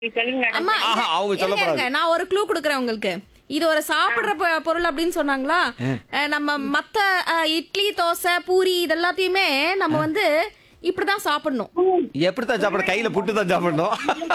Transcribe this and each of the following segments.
சொல்லுங்க மேடம் அம்மா ஆஹா, இது- அவங்க இருங்க, சொல்லக்கூடாது. இருங்க. நான் ஒரு க்ளூ கொடுக்குறேன் உங்களுக்கு இது ஒரு சாப்பிடுற பொ- பொருள் அப்படின்னு சொன்னாங்களா அஹ், நம்ம மத்த அஹ், இட்லி தோசை பூரி இதெல்லாத்தையுமே நம்ம வந்து இப்படிதான் சாப்பிடணும் எப்படித்தான் சாப்பிட கையில புட்டு தான் சாப்பிடணும்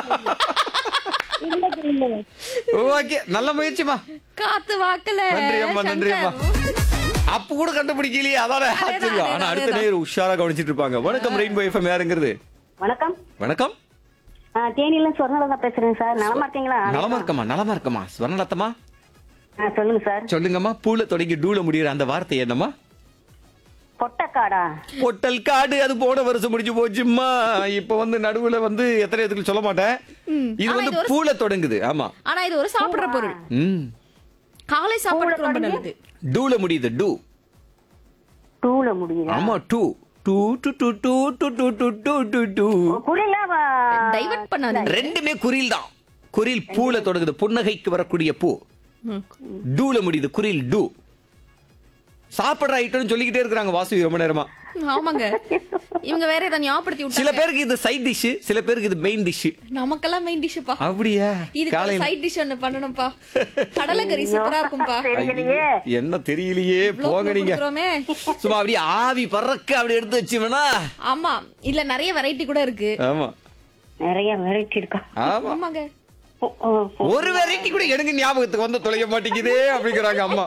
இல்ல இல்ல ஓகே நல்ல முயற்சிமா காத்து வாக்கல நன்றி அம்மா நன்றி அம்மா அப்ப கூட கண்டுபிடிக்கலையே அதான ஆச்சரியம் ஆனா அடுத்த அதேதான். நேரம் உஷாரா கவனிச்சிட்டு இருப்பாங்க வணக்கம் ரெயின்போ எஃப்எம் யாருங்கிறது வணக்கம் வணக்கம் ஆ, தேனியில சொர்ணலதா பேசுறேன் சார் நலமா இருக்கீங்களா நலமா இருக்கமா நலமா இருக்கமா ஸ்வர்ணலத்தமா ஆ, சொல்லுங்க சார் சொல்லுங்கம்மா பூல தொடங்கி டூல முடியுற அந்த வார்த்தை என்னம்மா பொட்டக்காடா பொட்டல் காடு அது போன வருஷம் முடிஞ்சு போச்சும்மா இப்ப வந்து நடுவுல வந்து எத்தனை இடத்துக்கு சொல்ல மாட்டேன் இது ஆனா வந்து இது ஒரு- பூல தொடங்குது ஆமா ஆனா இது ஒரு சாப்பிடுற பொருள் ம் காலை சாப்பாடுக்கு ரொம்ப நல்லது டூல முடியுது டூ டூல முடியுதா ஆமா டூ டூ டூ டூ டூ டூ டூ டூ டூ டூ டூ குரிலா டைவர்ட் பண்ணாதீங்க ரெண்டுமே குறில் தான் குறில் பூல தொடங்குது புன்னகைக்கு வரக்கூடிய பூ ம். டூல முடியுது குறில் டூ சாப்பிடுற ஐட்டம்னு சொல்லிக்கிட்டே இருக்கிறாங்க வாசுவி ரொம்ப நேரமா ஆமாங்க இவங்க வேற இதை ஞாபகப்படுத்தி சில விட்டாங்க பேருக்கு இது சைட் டிஷ் சில பேருக்கு இது மெயின் டிஷ் நமக்கெல்லாம் மெயின் டிஷ்ப்பா அப்படியா இது காலையில சைட் டிஷ் ஒண்ணு பண்ணணும்ப்பா கடலைக்கறி சூப்பரா இருக்கும்பா தெரியலையே என்ன தெரியலையே இவ்ளோ போங்க நீங்க கொடுக்குறோமே. சும்மா அப்படியே ஆவி பறக்க அப்படி எடுத்து வச்சுவேனா ஆமா இல்ல நிறைய வெரைட்டி கூட இருக்கு ஆமா நிறைய வெரைட்டி இருக்கா ஆமா ஆமாங்க ஓ, ஓ, ஓ. ஒரு வெரைட்டி கூட எனக்கு ஞாபகத்துக்கு வந்து தொலைய மாட்டேங்குதே அப்படிங்கிறாங்க அம்மா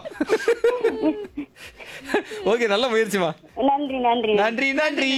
ஓகே நல்ல முயற்சிமா நன்றி நன்றி நன்றி நன்றி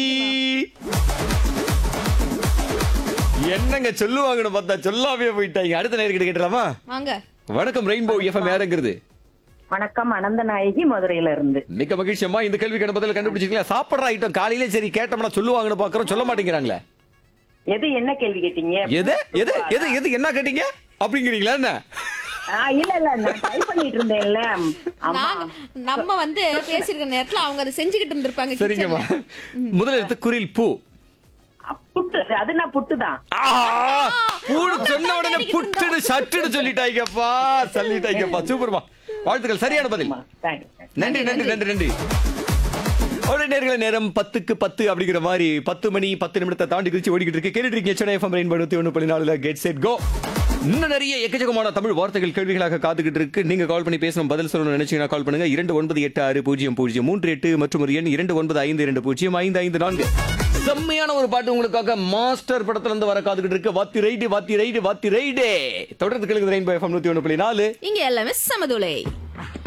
என்னங்க சொல்லுவாங்கன்னு பார்த்தா சொல்லாமே போயிட்டாங்க அடுத்த நேரம் கேட்டலாமா வாங்க வணக்கம் ரெயின்போ எஃப்எம் யாருங்கிறது வணக்கம் அனந்தநாயகி மதுரையில இருந்து மிக்க மகிழ்ச்சி அம்மா இந்த கேள்விக்கான பதில் கண்டுபிடிச்சிங்களா சாப்பிடுற ஐட்டம் காலையிலே சரி கேட்டோம்னா சொல்லுவாங்கன்னு பாக்குறோம் சொல்ல மாட்டேங்கிறாங்களே எது என்ன கேள்வி கேட்டீங்க எது எது எது எது என்ன கேட்டீங்க அப்படிங்கிறீங்களா என்ன ஆ, இல்ல இல்ல நான் டைப் பண்ணிட்டு இருந்தேன்ல ஆமா நாங்க நம்ம வந்து பேசிருக்க நேரத்துல அவங்க அதை செஞ்சுக்கிட்டு இருந்திருப்பாங்க சரிங்கம்மா kitchenல. முதல்ல எடுத்து குரில் பூ புட்டு அது நான் புட்டு தான் ஆஹா! பூடு சொன்ன உடனே புட்டுன்னு சட்டுன்னு சொல்லிட்டாங்கப்பா சொல்லிட்டாங்கப்பா சூப்பர்மா வாழ்த்துக்கள் சரியான பதில் நன்றி நன்றி நன்றி நன்றி ஒரு நேர்களை நேரம் பத்துக்கு பத்து அப்படிங்கிற மாதிரி பத்து மணி பத்து நிமிடத்தை தாண்டி குறிச்சு ஓடிக்கிட்டு இருக்கு கேட்டுட்டு இருக்கீங்க சென்னை எஃப்எம் ரெயின் நூத்தி ஒன்று புள்ளி நாலுல கெட் செட் கோ இன்னும் நிறைய எக்கச்சக்கமான தமிழ் வார்த்தைகள் கேள்விகளாக காத்துக்கிட்டு இருக்கு நீங்க கால் பண்ணி பேசணும் பதில் சொல்லணும்னு நினைச்சீங்கன்னா கால் பண்ணுங்க இரண்டு ஒன்பது எட்டு ஆறு பூஜ்ஜியம் பூஜ்ஜியம் மூன்று எட்டு மற்றும் ஒரு எண் இரண்டு ஒன்பது ஐந்து இரண்டு பூஜ்ஜியம் ஐந்து ஐந்து நான்கு செம்மையான ஒரு பாட்டு உங்களுக்காக மாஸ்டர் படத்துல இருந்து வர காத்துக்கிட்டு இருக்கு வாத்தி ரைடு வாத்தி ரைடு வாத்தி ரைடே தொடர்ந்து கேளுங்க ரெயின்போ எஃப்எம் நூத்தி ஒன்று புள்ளி நாலு இங்க எல்லாமே சமதுளை